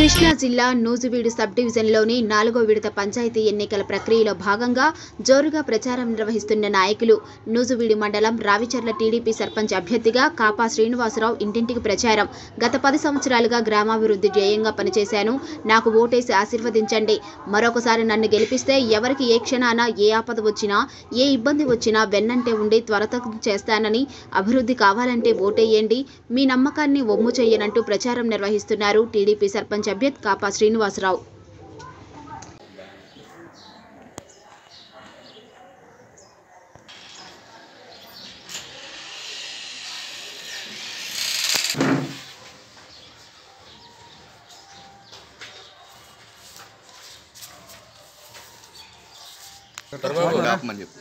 కృష్ణా జిల్లా నూజువీడు సబ్ డివిజన్లోని నాలుగో విడత పంచాయతీ ఎన్నికల ప్రక్రియలో భాగంగా జోరుగా ప్రచారం నిర్వహిస్తున్న నాయకులు నూజువీడు మండలం రావిచర్ల టీడీపీ సర్పంచ్ అభ్యర్థిగా కాపా శ్రీనివాసరావు ఇంటింటికి ప్రచారం గత పది సంవత్సరాలుగా గ్రామాభివృద్ధి ధ్యేయంగా పనిచేశాను నాకు ఓటేసి ఆశీర్వదించండి మరొకసారి నన్ను గెలిపిస్తే ఎవరికి ఏ క్షణాన ఏ ఆపద వచ్చినా ఏ ఇబ్బంది వచ్చినా వెన్నంటే ఉండి త్వరత చేస్తానని అభివృద్ధి కావాలంటే ఓటేయండి మీ నమ్మకాన్ని ఒమ్ము చేయనంటూ ప్రచారం నిర్వహిస్తున్నారు టీడీపీ సర్పంచ్ అభ్యర్థి కాపా శ్రీనివాసరావు ఆపమని చెప్పు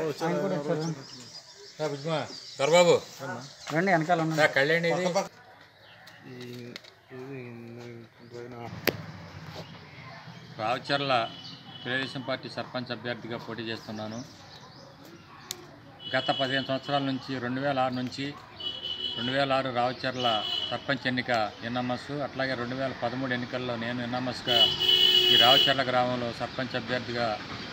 దొరబాబు రండి వెనకాల ఉన్నాను నా కళ్ళండి ఇది రావుచర్ల తెలుగుదేశం పార్టీ సర్పంచ్ అభ్యర్థిగా పోటీ చేస్తున్నాను గత పదిహేను సంవత్సరాల నుంచి రెండు వేల ఆరు నుంచి రెండు వేల ఆరు రావుచర్ల సర్పంచ్ ఎన్నిక ఎన్ఎంఎస్ అట్లాగే రెండు వేల పదమూడు ఎన్నికల్లో నేను ఎన్ఎంఎస్గా ఈ రావుచర్ల గ్రామంలో సర్పంచ్ అభ్యర్థిగా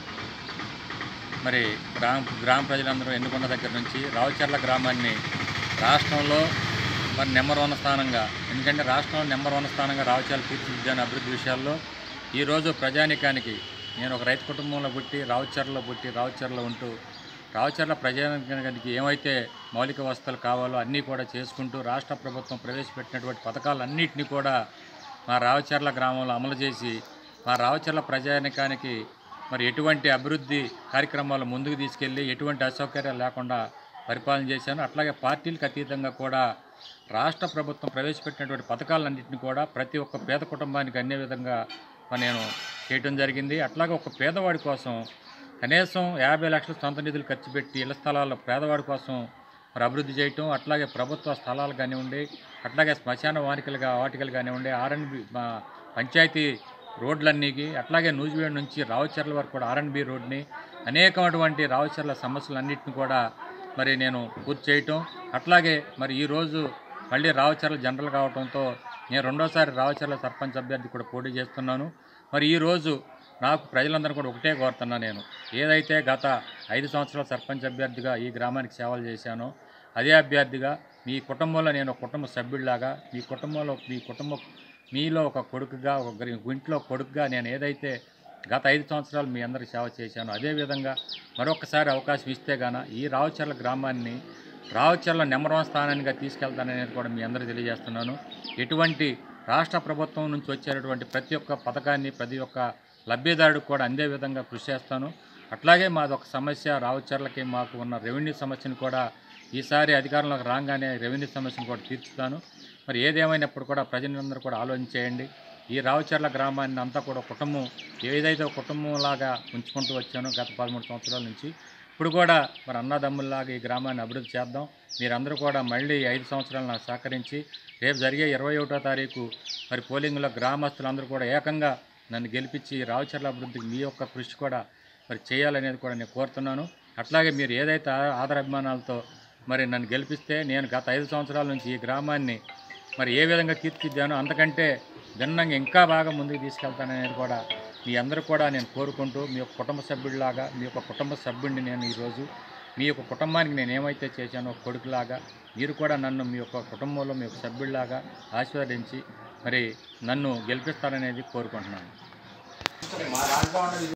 మరి గ్రామ గ్రామ ప్రజలందరూ ఎన్నుకున్న దగ్గర నుంచి రావుచర్ల గ్రామాన్ని రాష్ట్రంలో మరి నెంబర్ వన్ స్థానంగా ఎందుకంటే రాష్ట్రంలో నెంబర్ వన్ స్థానంగా రావుచర్ల తీర్చిదిద్దాని అభివృద్ధి విషయాల్లో ఈరోజు ప్రజానికానికి నేను ఒక రైతు కుటుంబంలో పుట్టి రావుచర్లలో పుట్టి రావుచర్లో ఉంటూ రావుచర్ల ప్రజానికానికి ఏమైతే మౌలిక వసతులు కావాలో అన్నీ కూడా చేసుకుంటూ రాష్ట్ర ప్రభుత్వం ప్రవేశపెట్టినటువంటి పథకాలన్నింటినీ కూడా మా రావుచర్ల గ్రామంలో అమలు చేసి మా రావుచర్ల ప్రజానికానికి మరి ఎటువంటి అభివృద్ధి కార్యక్రమాలు ముందుకు తీసుకెళ్ళి ఎటువంటి అసౌకర్యాలు లేకుండా పరిపాలన చేశాను అట్లాగే పార్టీలకు అతీతంగా కూడా రాష్ట్ర ప్రభుత్వం ప్రవేశపెట్టినటువంటి పథకాలన్నింటినీ కూడా ప్రతి ఒక్క పేద కుటుంబానికి అన్ని విధంగా మరి నేను చేయడం జరిగింది అట్లాగే ఒక పేదవాడి కోసం కనీసం యాభై లక్షల సొంత నిధులు ఖర్చు పెట్టి ఇళ్ల స్థలాల్లో పేదవాడి కోసం మరి అభివృద్ధి చేయటం అట్లాగే ప్రభుత్వ స్థలాలు కానివ్వండి అట్లాగే శ్మశాన వానికలుగా వాటికలు కానివ్వండి ఆర్ఎన్బి పంచాయతీ రోడ్లన్నీకి అట్లాగే నూజివేడ్ నుంచి రావుచర్ల వరకు కూడా ఆర్ఎన్బి రోడ్ని అనేకమైనటువంటి రావుచర్ల సమస్యలన్నింటిని కూడా మరి నేను పూర్తి చేయటం అట్లాగే మరి ఈరోజు మళ్ళీ రావుచర్ల జనరల్ కావడంతో నేను రెండోసారి రావుచర్ల సర్పంచ్ అభ్యర్థి కూడా పోటీ చేస్తున్నాను మరి ఈరోజు నాకు ప్రజలందరూ కూడా ఒకటే కోరుతున్నా నేను ఏదైతే గత ఐదు సంవత్సరాల సర్పంచ్ అభ్యర్థిగా ఈ గ్రామానికి సేవలు చేశానో అదే అభ్యర్థిగా మీ కుటుంబంలో నేను ఒక కుటుంబ సభ్యుడిలాగా మీ కుటుంబంలో మీ కుటుంబ మీలో ఒక కొడుకుగా ఒక గరి- ఇంట్లో కొడుకుగా నేను ఏదైతే గత ఐదు సంవత్సరాలు మీ అందరికి సేవ చేశానో అదేవిధంగా మరొకసారి అవకాశం ఇస్తే గాన ఈ రావుచర్ల గ్రామాన్ని రావుచర్ల నెంబర్ వన్ స్థానానికి తీసుకెళ్తాననేది కూడా మీ అందరికీ తెలియజేస్తున్నాను ఎటువంటి రాష్ట్ర ప్రభుత్వం నుంచి వచ్చేటటువంటి ప్రతి ఒక్క పథకాన్ని ప్రతి ఒక్క లబ్ధిదారుడికి కూడా అందే విధంగా కృషి చేస్తాను అట్లాగే మాది ఒక సమస్య రావుచర్లకి మాకు ఉన్న రెవెన్యూ సమస్యను కూడా ఈసారి అధికారంలోకి రాగానే రెవెన్యూ సమస్యను కూడా తీర్చుతాను మరి ఏదేమైనప్పుడు కూడా ప్రజలందరూ కూడా ఆలోచించేయండి ఈ రావుచర్ల గ్రామాన్ని అంతా కూడా కుటుంబం ఏదైతే ఒక కుటుంబంలాగా ఉంచుకుంటూ వచ్చానో గత పదమూడు సంవత్సరాల నుంచి ఇప్పుడు కూడా మరి అన్నదమ్ముల్లాగా ఈ గ్రామాన్ని అభివృద్ధి చేద్దాం మీరందరూ కూడా మళ్ళీ ఈ ఐదు సంవత్సరాలు నాకు సహకరించి రేపు జరిగే ఇరవై ఒకటో తారీఖు మరి పోలింగ్లో గ్రామస్తులందరూ కూడా ఏకంగా నన్ను గెలిపించి ఈ రావుచర్ల అభివృద్ధికి మీ యొక్క కృషి కూడా మరి చేయాలనేది కూడా నేను కోరుతున్నాను అట్లాగే మీరు ఏదైతే ఆ- ఆదరాభిమానాలతో మరి నన్ను గెలిపిస్తే నేను గత ఐదు సంవత్సరాల నుంచి ఈ గ్రామాన్ని మరి ఏ విధంగా తీర్చిదిద్దానో అంతకంటే భిన్నంగా ఇంకా బాగా ముందుకు తీసుకెళ్తాననేది కూడా మీ అందరూ కూడా నేను కోరుకుంటూ మీ యొక్క కుటుంబ సభ్యుడిలాగా మీ యొక్క కుటుంబ సభ్యుడిని నేను ఈరోజు మీ యొక్క కుటుంబానికి నేను ఏమైతే చేశానో ఒక కొడుకులాగా మీరు కూడా నన్ను మీ యొక్క కుటుంబంలో మీ యొక్క సభ్యుడిలాగా ఆశీర్వదించి మరి నన్ను గెలిపిస్తారనేది కోరుకుంటున్నాను